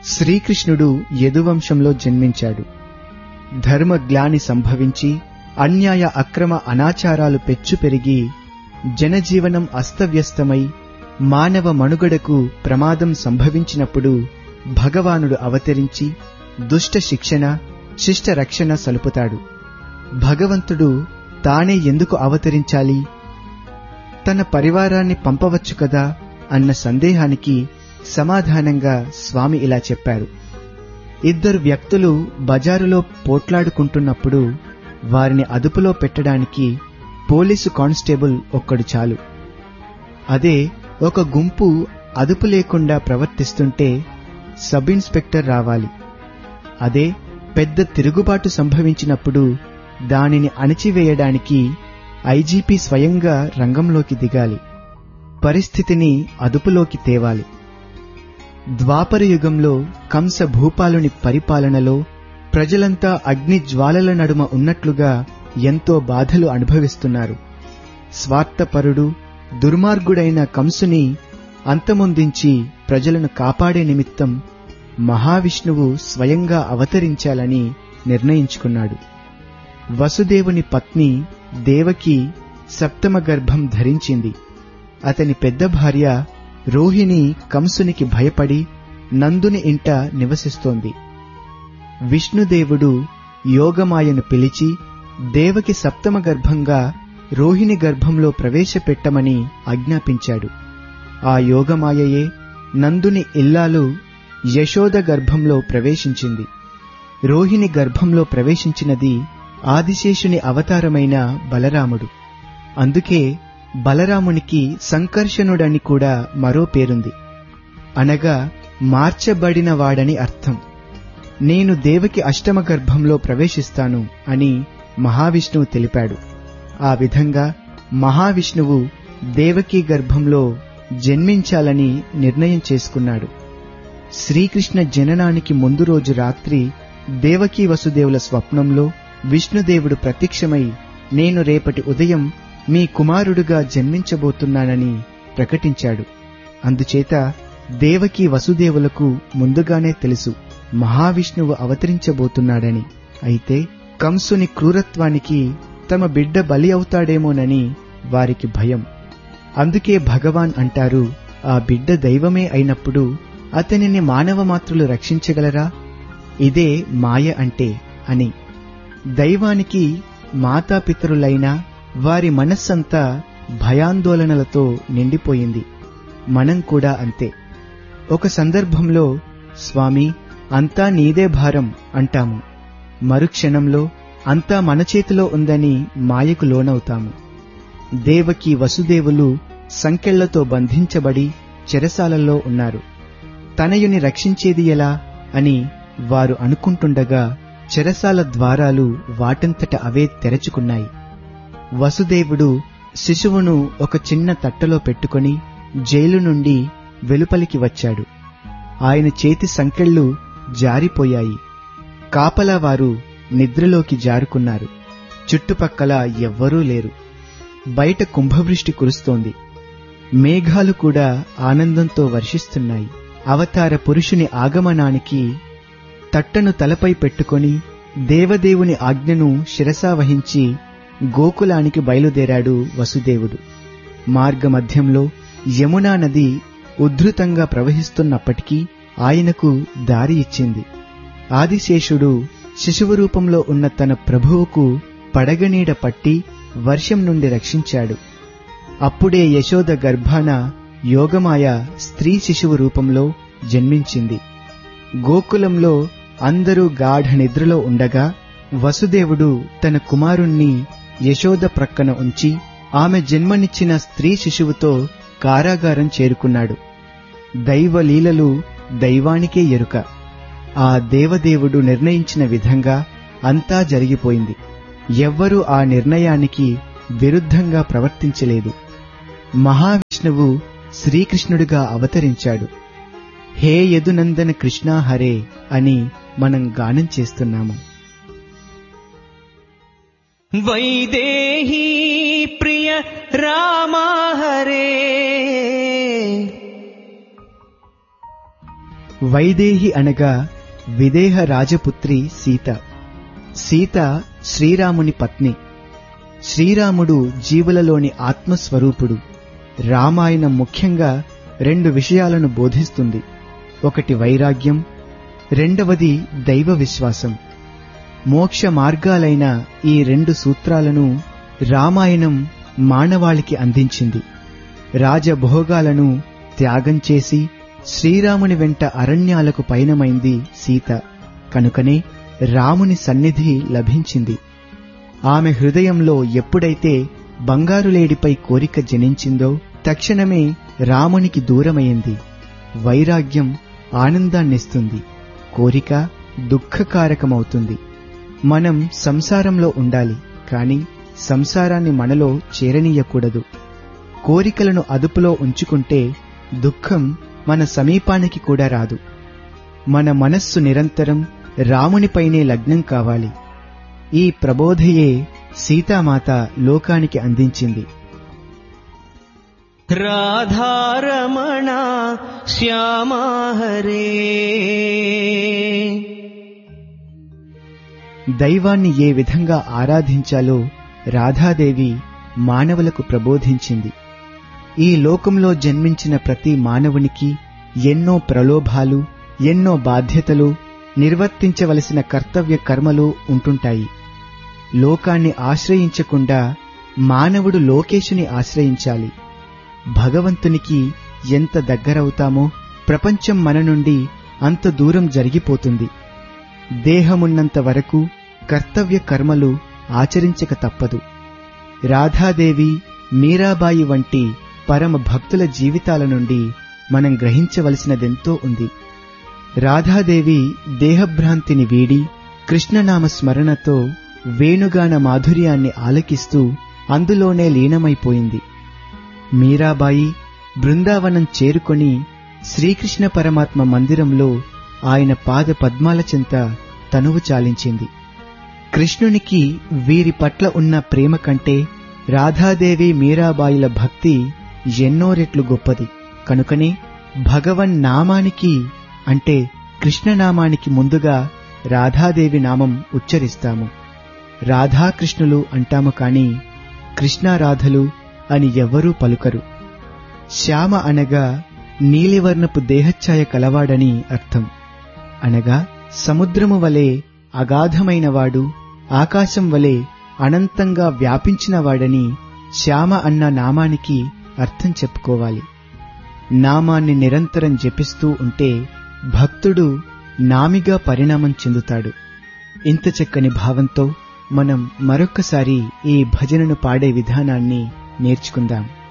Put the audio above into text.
శ్రీకృష్ణుడు యదువంశంలో జన్మించాడు ధర్మగ్లాని సంభవించి అన్యాయ అక్రమ అనాచారాలు పెచ్చు పెరిగి జనజీవనం అస్తవ్యస్తమై మానవ మనుగడకు ప్రమాదం సంభవించినప్పుడు భగవానుడు అవతరించి దుష్ట శిక్షణ శిష్ట రక్షణ సలుపుతాడు భగవంతుడు తానే ఎందుకు అవతరించాలి తన పరివారాన్ని పంపవచ్చు కదా అన్న సందేహానికి సమాధానంగా స్వామి ఇలా చెప్పారు ఇద్దరు వ్యక్తులు బజారులో పోట్లాడుకుంటున్నప్పుడు వారిని అదుపులో పెట్టడానికి పోలీసు కానిస్టేబుల్ ఒక్కడు చాలు అదే ఒక గుంపు అదుపు లేకుండా ప్రవర్తిస్తుంటే సబ్ ఇన్స్పెక్టర్ రావాలి అదే పెద్ద తిరుగుబాటు సంభవించినప్పుడు దానిని అణిచివేయడానికి ఐజీపీ స్వయంగా రంగంలోకి దిగాలి పరిస్థితిని అదుపులోకి తేవాలి ద్వాపర యుగంలో కంస భూపాలుని పరిపాలనలో ప్రజలంతా అగ్ని జ్వాలల నడుమ ఉన్నట్లుగా ఎంతో బాధలు అనుభవిస్తున్నారు స్వార్థపరుడు దుర్మార్గుడైన కంసుని అంతమొందించి ప్రజలను కాపాడే నిమిత్తం మహావిష్ణువు స్వయంగా అవతరించాలని నిర్ణయించుకున్నాడు వసుదేవుని పత్ని దేవకి సప్తమ గర్భం ధరించింది అతని పెద్ద భార్య రోహిణి కంసునికి భయపడి నందుని ఇంట నివసిస్తోంది విష్ణుదేవుడు యోగమాయను పిలిచి దేవకి సప్తమ గర్భంగా రోహిణి గర్భంలో ప్రవేశపెట్టమని ఆజ్ఞాపించాడు ఆ యోగమాయయే నందుని ఇల్లాలు యశోద గర్భంలో ప్రవేశించింది రోహిణి గర్భంలో ప్రవేశించినది ఆదిశేషుని అవతారమైన బలరాముడు అందుకే బలరామునికి సంకర్షణుడని కూడా మరో పేరుంది అనగా మార్చబడినవాడని అర్థం నేను దేవకి అష్టమ గర్భంలో ప్రవేశిస్తాను అని మహావిష్ణువు తెలిపాడు ఆ విధంగా మహావిష్ణువు దేవకీ గర్భంలో జన్మించాలని నిర్ణయం చేసుకున్నాడు శ్రీకృష్ణ జననానికి ముందు రోజు రాత్రి దేవకీ వసుదేవుల స్వప్నంలో విష్ణుదేవుడు ప్రత్యక్షమై నేను రేపటి ఉదయం మీ కుమారుడుగా జన్మించబోతున్నానని ప్రకటించాడు అందుచేత దేవకీ వసుదేవులకు ముందుగానే తెలుసు మహావిష్ణువు అవతరించబోతున్నాడని అయితే కంసుని క్రూరత్వానికి తమ బిడ్డ బలి అవుతాడేమోనని వారికి భయం అందుకే భగవాన్ అంటారు ఆ బిడ్డ దైవమే అయినప్పుడు అతనిని మానవ మాత్రులు రక్షించగలరా ఇదే మాయ అంటే అని దైవానికి మాతాపితరులైన వారి మనస్సంతా భయాందోళనలతో నిండిపోయింది మనం కూడా అంతే ఒక సందర్భంలో స్వామి అంతా నీదే భారం అంటాము మరుక్షణంలో అంతా మన చేతిలో ఉందని మాయకు లోనవుతాము దేవకి వసుదేవులు సంకెళ్లతో బంధించబడి చెరసాలలో ఉన్నారు తనయుని రక్షించేది ఎలా అని వారు అనుకుంటుండగా చెరసాల ద్వారాలు వాటంతట అవే తెరచుకున్నాయి వసుదేవుడు శిశువును ఒక చిన్న తట్టలో పెట్టుకొని జైలు నుండి వెలుపలికి వచ్చాడు ఆయన చేతి సంకెళ్ళు జారిపోయాయి కాపలా వారు నిద్రలోకి జారుకున్నారు చుట్టుపక్కల ఎవ్వరూ లేరు బయట కుంభవృష్టి కురుస్తోంది మేఘాలు కూడా ఆనందంతో వర్షిస్తున్నాయి అవతార పురుషుని ఆగమనానికి తట్టను తలపై పెట్టుకొని దేవదేవుని ఆజ్ఞను శిరసావహించి గోకులానికి బయలుదేరాడు వసుదేవుడు మార్గమధ్యంలో యమునా నది ఉద్ధృతంగా ప్రవహిస్తున్నప్పటికీ ఆయనకు దారి ఇచ్చింది ఆదిశేషుడు శిశువు రూపంలో ఉన్న తన ప్రభువుకు పడగనీడ పట్టి వర్షం నుండి రక్షించాడు అప్పుడే యశోద గర్భాన యోగమాయ స్త్రీ శిశువు రూపంలో జన్మించింది గోకులంలో అందరూ గాఢ నిద్రలో ఉండగా వసుదేవుడు తన కుమారుణ్ణి యశోద ప్రక్కన ఉంచి ఆమె జన్మనిచ్చిన స్త్రీ శిశువుతో కారాగారం చేరుకున్నాడు దైవలీలలు దైవానికే ఎరుక ఆ దేవదేవుడు నిర్ణయించిన విధంగా అంతా జరిగిపోయింది ఎవ్వరూ ఆ నిర్ణయానికి విరుద్ధంగా ప్రవర్తించలేదు మహావిష్ణువు శ్రీకృష్ణుడిగా అవతరించాడు హే యదునందన కృష్ణ హరే అని మనం గానం చేస్తున్నాము వైదేహీ ప్రియ రామా హరే వైదేహి అనగా విదేహ రాజపుత్రి సీత సీత శ్రీరాముని పత్ని శ్రీరాముడు జీవులలోని ఆత్మస్వరూపుడు రామాయణం ముఖ్యంగా రెండు విషయాలను బోధిస్తుంది ఒకటి వైరాగ్యం రెండవది దైవ విశ్వాసం మోక్ష మార్గాలైన ఈ రెండు సూత్రాలను రామాయణం మానవాళికి అందించింది రాజభోగాలను త్యాగం చేసి శ్రీరాముని వెంట అరణ్యాలకు పయనమైంది సీత కనుకనే రాముని సన్నిధి లభించింది ఆమె హృదయంలో ఎప్పుడైతే బంగారులేడిపై కోరిక జనించిందో తక్షణమే రామునికి దూరమైంది వైరాగ్యం ఆనందాన్నిస్తుంది కోరిక దుఃఖకారకమవుతుంది మనం సంసారంలో ఉండాలి కాని సంసారాన్ని మనలో చేరనీయకూడదు కోరికలను అదుపులో ఉంచుకుంటే దుఃఖం మన సమీపానికి కూడా రాదు మన మనస్సు నిరంతరం రామునిపైనే లగ్నం కావాలి ఈ ప్రబోధయే సీతామాత లోకానికి అందించింది రాధారమణ శ్యామా హరే దైవాన్ని ఏ విధంగా ఆరాధించాలో రాధాదేవి మానవులకు ప్రబోధించింది ఈ లోకంలో జన్మించిన ప్రతి మానవునికి ఎన్నో ప్రలోభాలు ఎన్నో బాధ్యతలు నిర్వర్తించవలసిన కర్తవ్య కర్మలు ఉంటుంటాయి లోకాన్ని ఆశ్రయించకుండా మానవుడు లోకేశుని ఆశ్రయించాలి భగవంతునికి ఎంత దగ్గరవుతామో ప్రపంచం మన నుండి అంత దూరం జరిగిపోతుంది దేహమున్నంత వరకు కర్తవ్య కర్మలు ఆచరించక తప్పదు రాధాదేవి మీరాబాయి వంటి పరమ భక్తుల జీవితాల నుండి మనం గ్రహించవలసినదెంతో ఉంది రాధాదేవి దేహభ్రాంతిని వీడి కృష్ణనామ స్మరణతో వేణుగాన మాధుర్యాన్ని ఆలకిస్తూ అందులోనే లీనమైపోయింది మీరాబాయి బృందావనం చేరుకొని శ్రీకృష్ణ పరమాత్మ మందిరంలో ఆయన పాద పద్మాల చెంత తనువు చాలించింది కృష్ణునికి వీరి పట్ల ఉన్న ప్రేమ కంటే రాధాదేవి మీరాబాయిల భక్తి ఎన్నో రెట్లు గొప్పది కనుకనే భగవన్ నామానికి అంటే కృష్ణనామానికి ముందుగా రాధాదేవి నామం ఉచ్చరిస్తాము రాధాకృష్ణులు అంటాము కాని కృష్ణారాధలు అని ఎవ్వరూ పలుకరు శ్యామ అనగా నీలివర్ణపు దేహఛాయ కలవాడని అర్థం అనగా సముద్రము వలె అగాధమైనవాడు ఆకాశం వలె అనంతంగా వ్యాపించినవాడని శ్యామ అన్న నామానికి అర్థం చెప్పుకోవాలి నామాన్ని నిరంతరం జపిస్తూ ఉంటే భక్తుడు నామిగా పరిణామం చెందుతాడు ఇంత చక్కని భావంతో మనం మరొక్కసారి ఈ భజనను పాడే విధానాన్ని నేర్చుకుందాం